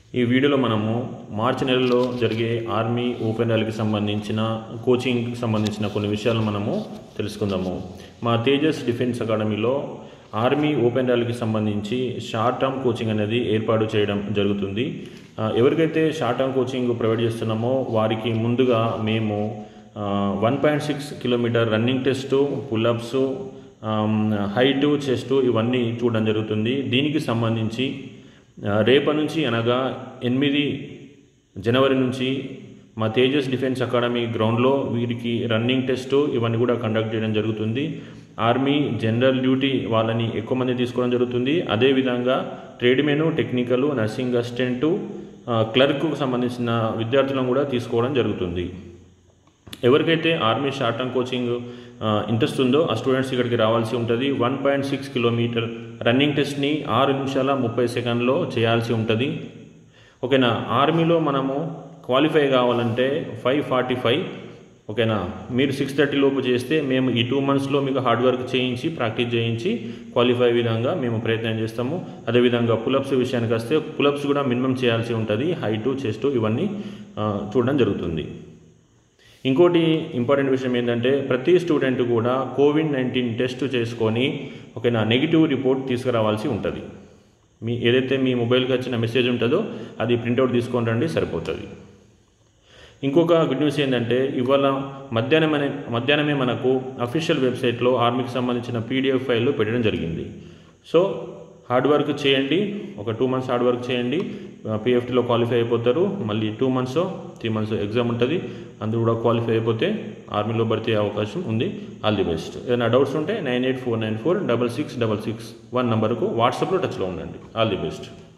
ఈ వీడియోలో మనము మార్చి నెలలో జరిగే ఆర్మీ ఓపెన్ ర్యాలీకి సంబంధించిన కోచింగ్కి సంబంధించిన కొన్ని విషయాలు మనము తెలుసుకుందాము మా తేజస్ డిఫెన్స్ అకాడమీలో ఆర్మీ ఓపెన్ ర్యాలీకి సంబంధించి షార్ట్ టర్మ్ కోచింగ్ అనేది ఏర్పాటు చేయడం జరుగుతుంది ఆ, ఎవరికైతే షార్ట్ టర్మ్ కోచింగ్ ప్రొవైడ్ చేస్తున్నామో వారికి ముందుగా మేము one point six kilometre running test pullups height chest ఇవన్నీ చూడడం జరుగుతుంది దీనికి సంబంధించి ఆ, రేపటి నుంచి అనగా ఎనిమిది జనవరి నుంచి మా తేజస్ డిఫెన్స్ అకాడమీ గ్రౌండ్లో వీరికి రన్నింగ్ టెస్ట్ ఇవన్నీ కూడా కండక్ట్ చేయడం జరుగుతుంది ఆర్మీ జనరల్ డ్యూటీ వాళ్ళని ఎక్కువ మంది తీసుకోవడం జరుగుతుంది అదేవిధంగా ట్రేడ్మెన్ టెక్నికల్ నర్సింగ్ అసిస్టెంటు క్లర్క్కు సంబంధించిన విద్యార్థులను కూడా తీసుకోవడం జరుగుతుంది ఎవరికైతే army short term coaching interest ఉందో ఆ స్టూడెంట్స్ ఇక్కడికి రావాల్సి ఉంటుంది one point six kilometre running టెస్ట్ని ఆరు నిమిషాల ముప్పై సెకండ్లో చేయాల్సి ఉంటుంది ఓకేనా ఆర్మీలో మనము క్వాలిఫై కావాలంటే ఫైవ్ ఫార్టీ ఫైవ్ ఓకేనా మీరు సిక్స్ థర్టీ లోపు చేస్తే మేము ఈ టూ మంత్స్లో మీకు హార్డ్ వర్క్ చేయించి ప్రాక్టీస్ చేయించి క్వాలిఫై విధంగా మేము ప్రయత్నం చేస్తాము అదేవిధంగా పులప్స్ విషయానికి వస్తే పులప్స్ కూడా మినిమం చేయాల్సి ఉంటుంది హైటు చెస్ట్ ఇవన్నీ ఆ, చూడడం జరుగుతుంది ఇంకోటి ఇంపార్టెంట్ విషయం ఏంటంటే ప్రతి స్టూడెంట్ కూడా కోవిడ్ నైన్టీన్ టెస్ట్ చేసుకొని ఓకేనా నెగిటివ్ రిపోర్ట్ తీసుకురావాల్సి ఉంటుంది మీ ఏదైతే మీ మొబైల్కి వచ్చిన మెసేజ్ ఉంటుందో అది ప్రింట్అవుట్ తీసుకొని రండి సరిపోతుంది ఇంకొక గుడ్ న్యూస్ ఏంటంటే ఇవాళ మధ్యాహ్నం అనే మధ్యాహ్నమే మనకు అఫీషియల్ వెబ్సైట్లో ఆర్మీకి సంబంధించిన పీడిఎఫ్ ఫైల్ పెట్టడం జరిగింది సో హార్డ్ వర్క్ చేయండి ఒక టూ మంత్స్ హార్డ్ వర్క్ చేయండి పిఎఫ్టీలో క్వాలిఫై అయిపోతారు మళ్ళీ two months three months exam ఉంటుంది అందులో కూడా క్వాలిఫై అయిపోతే ఆర్మీలో భర్తీ అయ్యే అవకాశం ఉంది ఆల్ ది బెస్ట్ ఏదైనా డౌట్స్ ఉంటే nine eight four nine four double six double six one నెంబర్కు వాట్సాప్లో టచ్లో ఉండండి ఆల్ ది బెస్ట్